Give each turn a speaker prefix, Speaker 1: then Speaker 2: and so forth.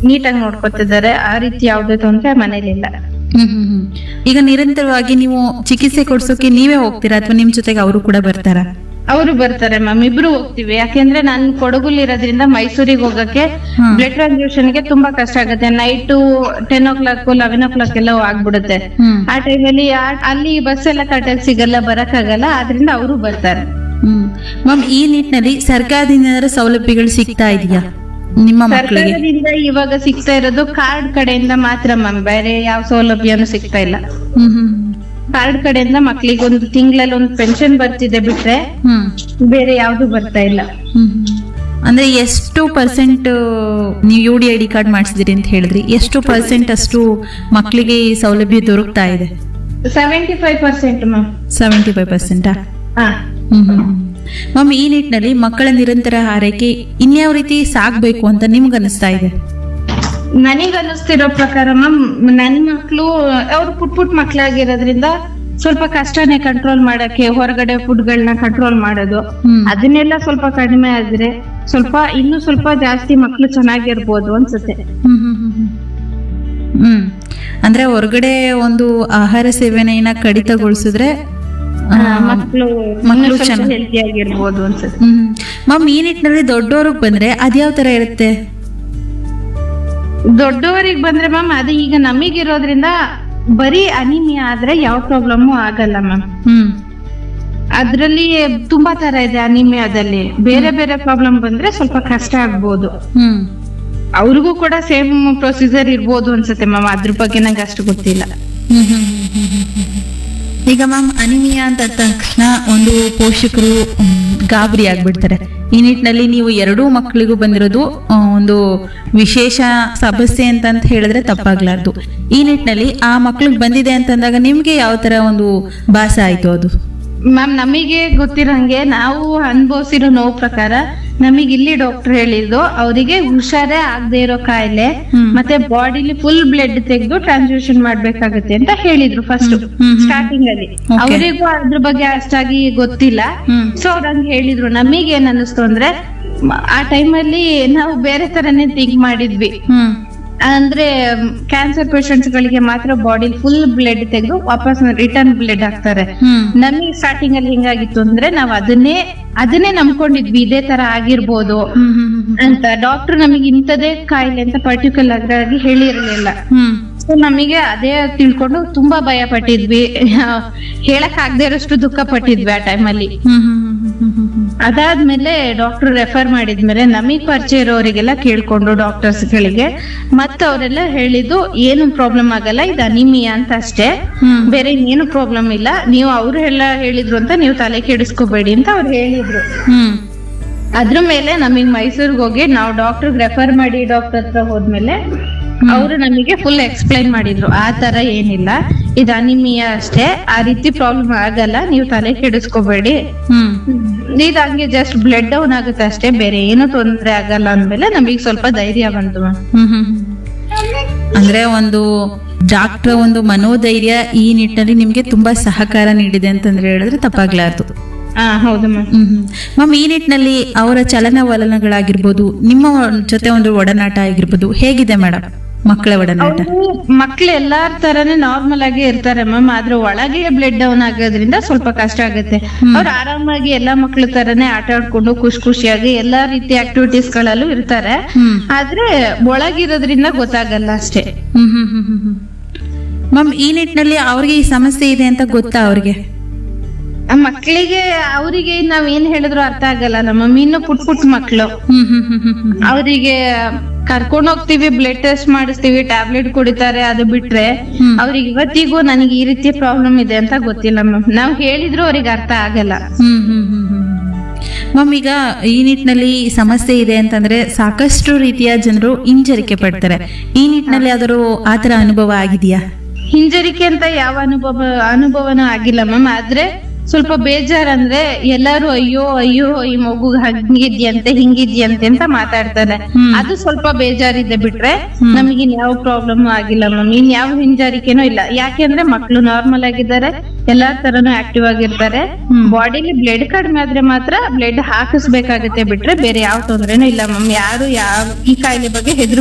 Speaker 1: ನೀಟಾಗಿ ನೋಡ್ಕೊತಿದ್ದಾರೆ ಆ ರೀತಿ ಯಾವ್ದೇ ತೊಂದ್ರೆ ಮನೇಲಿಲ್ಲ
Speaker 2: ಹ್ಮ್ ಹ್ಮ್ ಹ್ಮ್. ಈಗ ನಿರಂತರವಾಗಿ ನೀವು ಚಿಕಿತ್ಸೆ ಕೊಡ್ಸೋಕೆ ನೀವೇ ಹೋಗ್ತೀರಾ ಅಥವಾ ನಿಮ್ ಜೊತೆಗೆ ಅವರು ಕೂಡ ಬರ್ತಾರಾ
Speaker 1: ಅವರು ಬರ್ತಾರೆ ಮ್ಯಾಮ್ ಇಬ್ರು ಹೋಗ್ತಿವಿ ಯಾಕೆಂದ್ರೆ ನಾನು ಕೊಡಗುಲ್ ಇರೋದ್ರಿಂದ ಮೈಸೂರಿಗೆ ಹೋಗಕ್ಕೆ
Speaker 2: ಹ್ಮ್.
Speaker 1: ಬ್ಲಡ್ ಟ್ರಾನ್ಸ್ಫ್ಯೂಷನ್ ಗೆ ತುಂಬಾ ಕಷ್ಟ ಆಗುತ್ತೆ night ten o'clock eleven o'clock ಎಲ್ಲ ಆಗ್ಬಿಡುತ್ತೆ
Speaker 2: ಹ್ಮ್
Speaker 1: ಆ ಟೈಮಲ್ಲಿ ಅಲ್ಲಿ ಬಸ್ ಎಲ್ಲ ಕರೆಕ್ಟಾಗಿ ಸಿಗಲ್ಲ ಬರಕ್ಕಾಗಲ್ಲ ಆದ್ರಿಂದ ಅವರು ಬರ್ತಾರೆ
Speaker 2: ಹ್ಮ್ ಮ್ಯಾಮ್ ಈ ನಿಟ್ಟಿನಲ್ಲಿ ಸರ್ಕಾರದಿಂದ ಏನಾದ್ರು ಸೌಲಭ್ಯಗಳು ಸಿಗ್ತಾ ಇದೆಯಾ ನಿಮ್ಮ ಮಕ್ಕಳಿಗೆ
Speaker 1: ಸರ್ಕಾರದಿಂದ ಇವಾಗ ಸಿಗ್ತಾ ಇರೋದು ಕಾರ್ಡ್ ಕಡೆಯಿಂದ ಮಾತ್ರ ಮ್ಯಾಮ್ ಬೇರೆ ಯಾವ ಸೌಲಭ್ಯನೂ ಸಿಗ್ತಾ ಇಲ್ಲ
Speaker 2: ಹ್ಮ್ ಹ್ಮ್
Speaker 1: ಕಾರ್ಡ್ ಕಡೆಯಿಂದ ಮಕ್ಳಿಗೆ ಒಂದು ತಿಂಗಳಲ್ಲಿ ಒಂದು ಪೆನ್ಷನ್ ಬರ್ತಿದೆ ಬಿಟ್ರೆ
Speaker 2: ಹ್ಮ್
Speaker 1: ಬೇರೆ ಯಾವ್ದು ಬರ್ತಾ ಇಲ್ಲ
Speaker 2: ಹ್ಮ್ ಹ್ಮ್. ಅಂದ್ರೆ ಎಷ್ಟು ಪರ್ಸೆಂಟ್ ನೀವು U D I D card ಮಾಡಿಸಿದಿರಿ ಅಂತ ಹೇಳಿದ್ರಿ ಎಷ್ಟು ಪರ್ಸೆಂಟ್ ಅಷ್ಟು ಮಕ್ಕಳಿಗೆ ಈ ಸೌಲಭ್ಯ ದೊರಕ್ತಾ ಇದೆ
Speaker 1: seventy five percent ma'am
Speaker 2: seventy five ಪರ್ಸೆಂಟಾ
Speaker 1: ಹಾ
Speaker 2: ಮ್ಯಾಮ್ ಈ ನಿಟ್ಟಿನಲ್ಲಿ ಮಕ್ಕಳ ನಿರಂತರ ಆರೈಕೆ ಇನ್ಯಾವ ರೀತಿ ಸಾಗ್ಬೇಕು ಅಂತ ನಿಮ್ಗೆ ಅನಿಸ್ತಾ ಇದೆ
Speaker 1: ನನಗ್ ಅನ್ನಿಸ್ತಿರೋ ಪ್ರಕಾರ ಮ್ಯಾಮ್ ನನ್ ಮಕ್ಳು ಅವ್ರು ಪುಟ್ ಪುಟ್ ಮಕ್ಳಾಗಿರೋದ್ರಿಂದ ಸ್ವಲ್ಪ ಕಷ್ಟನೇ ಕಂಟ್ರೋಲ್ ಮಾಡಕ್ಕೆ ಹೊರಗಡೆ ಫುಡ್ಗಳನ್ನ ಕಂಟ್ರೋಲ್ ಮಾಡೋದು
Speaker 2: ಹ್ಮ್.
Speaker 1: ಅದನ್ನೆಲ್ಲ ಸ್ವಲ್ಪ ಕಡಿಮೆ ಆದ್ರೆ ಸ್ವಲ್ಪ ಇನ್ನು ಸ್ವಲ್ಪ ಜಾಸ್ತಿ ಮಕ್ಳು ಚೆನ್ನಾಗಿರ್ಬೋದು ಅನ್ಸುತ್ತೆ
Speaker 2: ಹ್ಮ್ ಹ್ಮ್ ಹ್ಮ್ ಹ್ಮ್. ಹ್ಮ್ ಅಂದ್ರೆ ಹೊರಗಡೆ ಒಂದು ಆಹಾರ ಸೇವನೆಯನ್ನ ಕಡಿತಗೊಳಿಸಿದ್ರೆ ಆ,
Speaker 1: ಮಕ್ಳು
Speaker 2: ಮಕ್ಳು ಚೆನ್ನಾಗ್-
Speaker 1: ಹೆಲ್ತಿ ಆಗಿರ್ಬೋದು ಅನ್ಸುತ್ತೆ
Speaker 2: ಹ್ಮ್ ಮ್ಯಾಮ್ ಈ ನಿಟ್ಟಿನಲ್ಲಿ ದೊಡ್ಡವ್ರಿಗೆ ಬಂದ್ರೆ ಅದ್ಯಾವ ತರ ಇರುತ್ತೆ
Speaker 1: ದೊಡ್ಡವರಿಗೆ ಬಂದ್ರೆ ಮ್ಯಾಮ್ ಅದು ಈಗ ನಮಗಿರೋದ್ರಿಂದ ಬರೀ ಅನಿಮಿಯಾ ಆದ್ರೆ ಯಾವ ಪ್ರಾಬ್ಲಮ್ ಆಗಲ್ಲ ಮ್ಯಾಮ್
Speaker 2: ಹ್ಮ್
Speaker 1: ಅದ್ರಲ್ಲಿ ತುಂಬಾ ತರ ಇದೆ ಅನಿಮಿಯಾದಲ್ಲಿ ಬೇರೆ ಬೇರೆ ಪ್ರಾಬ್ಲಮ್ ಬಂದ್ರೆ ಸ್ವಲ್ಪ ಕಷ್ಟ ಆಗ್ಬೋದು
Speaker 2: ಹ್ಮ್
Speaker 1: ಅವ್ರಿಗೂ ಕೂಡ ಸೇಮ್ ಪ್ರೊಸೀಜರ್ ಇರ್ಬೋದು ಅನ್ಸುತ್ತೆ ಮ್ಯಾಮ್ ಅದ್ರ ಬಗ್ಗೆ ನಂಗೆ ಅಷ್ಟು ಗೊತ್ತಿಲ್ಲ
Speaker 2: ಹ್ಮ್ ಹ್ಮ್ ಹ್ಮ್ ಹ್ಮ್ ಹ್ಮ್ ಹ್ಮ್. ಈಗ ಮ್ಯಾಮ್ ಅನಿಮಿಯಾ ಅಂತ ಅಂದ ತಕ್ಷಣ ಒಂದು ಪೋಷಕರು ಮ್, ಗಾಬರಿ ಆಗ್ಬಿಡ್ತಾರೆ ಈ ನಿಟ್ಟಿನಲ್ಲಿ ನೀವು ಎರಡೂ ಮಕ್ಕಳಿಗೂ ಬಂದಿರೋದು ಆ, ಒಂದು ವಿಶೇಷ ಸಮಸ್ಯೆ ಅಂತ ಅಂತ ಹೇಳಿದ್ರೆ ತಪ್ಪಾಗ್ಲಾರ್ದು ಈ ನಿಟ್ಟಿನಲ್ಲಿ ಆ ಮಕ್ಳಿಗೆ ಬಂದಿದೆ ಅಂತಂದಾಗ ನಿಮ್ಗೆ ಯಾವ ತರ ಒಂದು ಭಾಸ ಆಯ್ತು ಅದು
Speaker 1: ಮ್ಯಾಮ್ ನಮಗೆ ಗೊತ್ತಿರಂಗೆ ನಾವು ಅನುಭವಿಸಿರೋ ನೋವು ಪ್ರಕಾರ ನಮಗೆ ಇಲ್ಲಿ ಡಾಕ್ಟರ್ ಹೇಳಿದ್ದು ಅವರಿಗೆ ಹುಷಾರೇ ಆಗದೆ ಇರೋ ಕಾಯಿಲೆ
Speaker 2: ಹ್ಮ್.
Speaker 1: ಮತ್ತೆ ಬಾಡಿಲಿ ಫುಲ್ ಬ್ಲಡ್ ತೆಗೆದು ಟ್ರಾನ್ಸ್ಫ್ಯೂಷನ್ ಮಾಡ್ಬೇಕಾಗುತ್ತೆ ಅಂತ ಹೇಳಿದ್ರು ಫಸ್ಟ್
Speaker 2: ಹ್ಮ್, ಹ್ಮ್.
Speaker 1: ಸ್ಟಾರ್ಟಿಂಗ್ ಅಲ್ಲಿ
Speaker 2: Okay.
Speaker 1: ಅವರಿಗೂ ಅದ್ರ ಬಗ್ಗೆ ಅಷ್ಟಾಗಿ ಗೊತ್ತಿಲ್ಲ
Speaker 2: ಹ್ಮ್
Speaker 1: ಸೊ ಅವ್ರ ಹಂಗ್ ಹೇಳಿದ್ರು ನಮಗೆ ಏನ್ ಅನ್ನಿಸ್ತು ಅಂದ್ರೆ ಮ- ಆ ಟೈಮಲ್ಲಿ ನಾವು ಬೇರೆ ತರನೇ ಥಿಂಕ್ ಮಾಡಿದ್ವಿ
Speaker 2: ಹ್ಮ್
Speaker 1: ಅಂದ್ರೆ ಕ್ಯಾನ್ಸರ್ ಪೇಷಂಟ್ಸ್ ಗಳಿಗೆ ಮಾತ್ರ ಬಾಡಿ ಫುಲ್ ಬ್ಲಡ್ ತೆಗೆದು ವಾಪಸ್ ರಿಟರ್ನ್ ಬ್ಲಡ್ ಹಾಕ್ತಾರೆ
Speaker 2: ಹ್ಮ್
Speaker 1: ನಮಗೆ ಸ್ಟಾರ್ಟಿಂಗ್ ಅಲ್ಲಿ ಹೆಂಗಾಗಿತ್ತು ಅಂದ್ರೆ ನಾವ್ ಅದನ್ನೇ ಅದನ್ನೇ ನಂಬ್ಕೊಂಡಿದ್ವಿ ಇದೇ ತರ ಆಗಿರ್ಬೋದು
Speaker 2: ಹ್ಮ್ ಹ್ಮ್ ಹ್ಮ್
Speaker 1: ಅಂತ ಡಾಕ್ಟರ್ ನಮಗೆ ಇಂಥದೇ ಕಾಯಿಲೆ ಅಂತ ಪರ್ಟಿಕ್ಯುಲರ್ ಆಗಿ ಹೇಳಿರ್ಲಿಲ್ಲ
Speaker 2: ಹ್ಮ್
Speaker 1: ಸೊ ನಮಗೆ ಅದೇ ತಿಳ್ಕೊಂಡು ತುಂಬಾ ಭಯ ಪಟ್ಟಿದ್ವಿ ಹೇಳಕ್ ಆಗದೆ ಇರೋಷ್ಟು ದುಃಖ ಪಟ್ಟಿದ್ವಿ ಆ ಟೈಮಲ್ಲಿ
Speaker 2: ಹ್ಮ್ ಹ್ಮ್ ಹ್ಮ್ ಹ್ಮ್ ಹ್ಮ್ ಹ್ಮ್
Speaker 1: ಅದಾದ್ಮೇಲೆ ಡಾಕ್ಟರ್ ರೆಫರ್ ಮಾಡಿದ್ಮೇಲೆ ನಮಗ್ ಪರಿಚಯ ಇರೋರಿಗೆಲ್ಲ ಕೇಳ್ಕೊಂಡು ಡಾಕ್ಟರ್ಸ್ ಗಳಿಗೆ ಮತ್ತೆ ಅವರೆಲ್ಲ ಹೇಳಿದ್ದು ಏನು ಪ್ರಾಬ್ಲಮ್ ಆಗಲ್ಲ ಇದು ಅನಿಮಿಯಾ ಅಂತ ಅಷ್ಟೇ
Speaker 2: ಹ್ಮ್
Speaker 1: ಬೇರೆ ಇನ್ನೇನು ಪ್ರಾಬ್ಲಮ್ ಇಲ್ಲ ನೀವು ಅವ್ರು ಎಲ್ಲ ಹೇಳಿದ್ರು ಅಂತ ನೀವು ತಲೆ ಕೆಡಿಸ್ಕೋಬೇಡಿ ಅಂತ ಅವ್ರು ಹೇಳಿದ್ರು
Speaker 2: ಹ್ಮ್
Speaker 1: ಅದ್ರ ಮೇಲೆ ನಮಗ್ ಮೈಸೂರ್ಗೆ ಹೋಗಿ ನಾವು ಡಾಕ್ಟರ್ ರೆಫರ್ ಮಾಡಿ ಡಾಕ್ಟರ್ ಹತ್ರ ಹೋದ್ಮೇಲೆ ಅವರು ನಮಗೆ ಫುಲ್ ಎಕ್ಸ್ಪ್ಲೈನ್ ಮಾಡಿದ್ರು ಆ ತರ ಏನಿಲ್ಲ ಇದು ಅನಿಮಿಯಾ ಅಷ್ಟೇ ಆ ರೀತಿ ಪ್ರಾಬ್ಲಮ್ ಆಗಲ್ಲ ನೀವು ತಲೆ ಕೆಡಿಸ್ಕೋಬೇಡಿ
Speaker 2: ಹ್ಮ್
Speaker 1: ಇದು ಹಂಗೆ ಜಸ್ಟ್ ಬ್ಲಡ್ ಡೌನ್ ಆಗುತ್ತೆ ಅಷ್ಟೇ ಬೇರೆ ಏನು ತೊಂದ್ರೆ ಆಗಲ್ಲ ಅಂದ್ಮೇಲೆ ನಮಗೆ ಸ್ವಲ್ಪ ಧೈರ್ಯ ಬಂತು ಮ್ಯಾಮ್
Speaker 2: ಹ್ಮ್ ಹ್ಮ್ ಹ್ಮ್. ಅಂದ್ರೆ ಒಂದು ಡಾಕ್ಟರ್ ಒಂದು ಮನೋಧೈರ್ಯ ಈ ನಿಟ್ಟಿನಲ್ಲಿ ನಿಮ್ಗೆ ತುಂಬಾ ಸಹಕಾರ ನೀಡಿದೆ ಅಂತಂದ್ರೆ ಹೇಳಿದ್ರೆ ತಪ್ಪಾಗ್ಲಾರ್ದು
Speaker 1: ಹಾ ಹೌದು ಮ್ಯಾಮ್
Speaker 2: ಹ್ಮ್ ಹ್ಮ್. ಮ್ಯಾಮ್ ಈ ನಿಟ್ಟಿನಲ್ಲಿ ಅವರ ಚಲನವಲನಗಳಾಗಿರ್ಬೋದು ನಿಮ್ಮ ಜೊತೆ ಒಂದು ಒಡನಾಟ ಆಗಿರ್ಬೋದು ಹೇಗಿದೆ ಮೇಡಮ್ ಮಕ್ಕಳ ಒಡನಾಟ
Speaker 1: ಅವರು ಮಕ್ಳು ಎಲ್ಲಾರ ತರನೇ ನಾರ್ಮಲ್ ಆಗಿ ಇರ್ತಾರೆ ಮ್ಯಾಮ್ ಆದ್ರೆ ಒಳಗೆ ಬ್ಲಡ್ ಡೌನ್ ಆಗೋದ್ರಿಂದ ಸ್ವಲ್ಪ ಕಷ್ಟ ಆಗುತ್ತೆ ಅವ್ರು ಆರಾಮಾಗಿ ಎಲ್ಲಾ ಮಕ್ಳ ತರನೇ ಆಟ ಆಡ್ಕೊಂಡು ಖುಷಿ ಖುಷಿಯಾಗಿ ಎಲ್ಲಾ ರೀತಿ ಆಕ್ಟಿವಿಟೀಸ್ ಗಳಲ್ಲೂ ಇರ್ತಾರೆ
Speaker 2: ಹ್ಮ್
Speaker 1: ಆದ್ರೆ ಒಳಗಿರೋದ್ರಿಂದ ಗೊತ್ತಾಗಲ್ಲ ಅಷ್ಟೇ
Speaker 2: ಹ್ಮ್ ಹ್ಮ್ ಹ್ಮ್ ಹ್ಮ್ ಹ್ಮ್. ಮ್ಯಾಮ್ ಈ ನಿಟ್ಟಿನಲ್ಲಿ ಅವ್ರಿಗೆ ಈ ಸಮಸ್ಯೆ ಇದೆ ಅಂತ ಗೊತ್ತಾ ಅವ್ರಿಗೆ
Speaker 1: ಆ ಮಕ್ಳಿಗೆ ಅವರಿಗೆ ನಾವ್ ಏನ್ ಹೇಳಿದ್ರು ಅರ್ಥ ಆಗಲ್ಲ ನಮ್ಮ ಇನ್ನು ಪುಟ್ ಪುಟ್ ಮಕ್ಳು
Speaker 2: ಹ್ಮ್ ಹ್ಮ್ ಹ್ಮ್ ಹ್ಮ್ ಹ್ಮ್
Speaker 1: ಅವರಿಗೆ ಕರ್ಕೊಂಡ್ ಹೋಗ್ತೀವಿ ಬ್ಲಡ್ ಟೆಸ್ಟ್ ಮಾಡಿಸ್ತೀವಿ ಟ್ಯಾಬ್ಲೆಟ್ ಕುಡಿತಾರೆ ಅದು ಬಿಟ್ರೆ
Speaker 2: ಹ್ಮ್.
Speaker 1: ಅವ್ರಿಗೆ ಇವತ್ತಿಗೂ ನನಗೆ ಈ ರೀತಿ ಪ್ರಾಬ್ಲಮ್ ಇದೆ ಅಂತ ಗೊತ್ತಿಲ್ಲ ಮ್ಯಾಮ್ ನಾವ್ ಹೇಳಿದ್ರು ಅವ್ರಿಗೆ ಅರ್ಥ ಆಗಲ್ಲ
Speaker 2: ಹ್ಮ್ ಹ್ಮ್ ಹ್ಮ್ ಹ್ಮ್ ಮ್ಯಾಮ್ ಈಗ ಈ ನಿಟ್ಟಿನಲ್ಲಿ ಸಮಸ್ಯೆ ಇದೆ ಅಂತಂದ್ರೆ ಸಾಕಷ್ಟು ರೀತಿಯ ಜನರು ಹಿಂಜರಿಕೆ ಪಡ್ತಾರೆ ಈ ನಿಟ್ಟಿನಲ್ಲಿ ಯಾವ್ದಾದ್ರು ಆತರ ಅನುಭವ ಆಗಿದೆಯಾ
Speaker 1: ಹಿಂಜರಿಕೆ ಅಂತ ಯಾವ ಅನುಭವ ಅನುಭವನೂ ಆಗಿಲ್ಲ ಮ್ಯಾಮ್ ಆದ್ರೆ ಸ್ವಲ್ಪ ಬೇಜಾರ್ ಅಂದ್ರೆ ಎಲ್ಲಾರು ಅಯ್ಯೋ ಅಯ್ಯೋ ಈ ಮಗು ಹಂಗಿದ್ಯಂತೆ ಹಿಂಗಿದ್ಯಂತೆ ಅಂತ ಮಾತಾಡ್ತಾರೆ
Speaker 2: ಹ್ಮ್.
Speaker 1: ಅದು ಸ್ವಲ್ಪ ಬೇಜಾರಿದೆ ಬಿಟ್ರೆ
Speaker 2: ಹ್ಮ್.
Speaker 1: ನಮಗೆ ಇನ್ಯಾವ ಪ್ರಾಬ್ಲಮ್ ಆಗಿಲ್ಲ ಮ್ಯಾಮ್ ಇನ್ ಯಾವ ಹಿಂಜರಿಕೆನೂ ಇಲ್ಲ ಯಾಕೆಂದ್ರೆ ಮಕ್ಳು ನಾರ್ಮಲ್ ಆಗಿದ್ದಾರೆ ಎಲ್ಲಾ ತರನು ಆಕ್ಟಿವ್ ಆಗಿರ್ತಾರೆ
Speaker 2: ಹ್ಮ್.
Speaker 1: ಬಾಡಿಲಿ ಬ್ಲಡ್ ಕಡಿಮೆ ಆದ್ರೆ ಮಾತ್ರ ಬ್ಲಡ್ ಹಾಕಿಸ್ಬೇಕಾಗತ್ತೆ ಬಿಟ್ರೆ ಬೇರೆ ಯಾವ ತೊಂದ್ರೆನೂ ಇಲ್ಲ ಮ್ಯಾಮ್ ಯಾರು ಯಾವ ಈ ಕಾಯಿಲೆ ಬಗ್ಗೆ ಹೆದ್ರು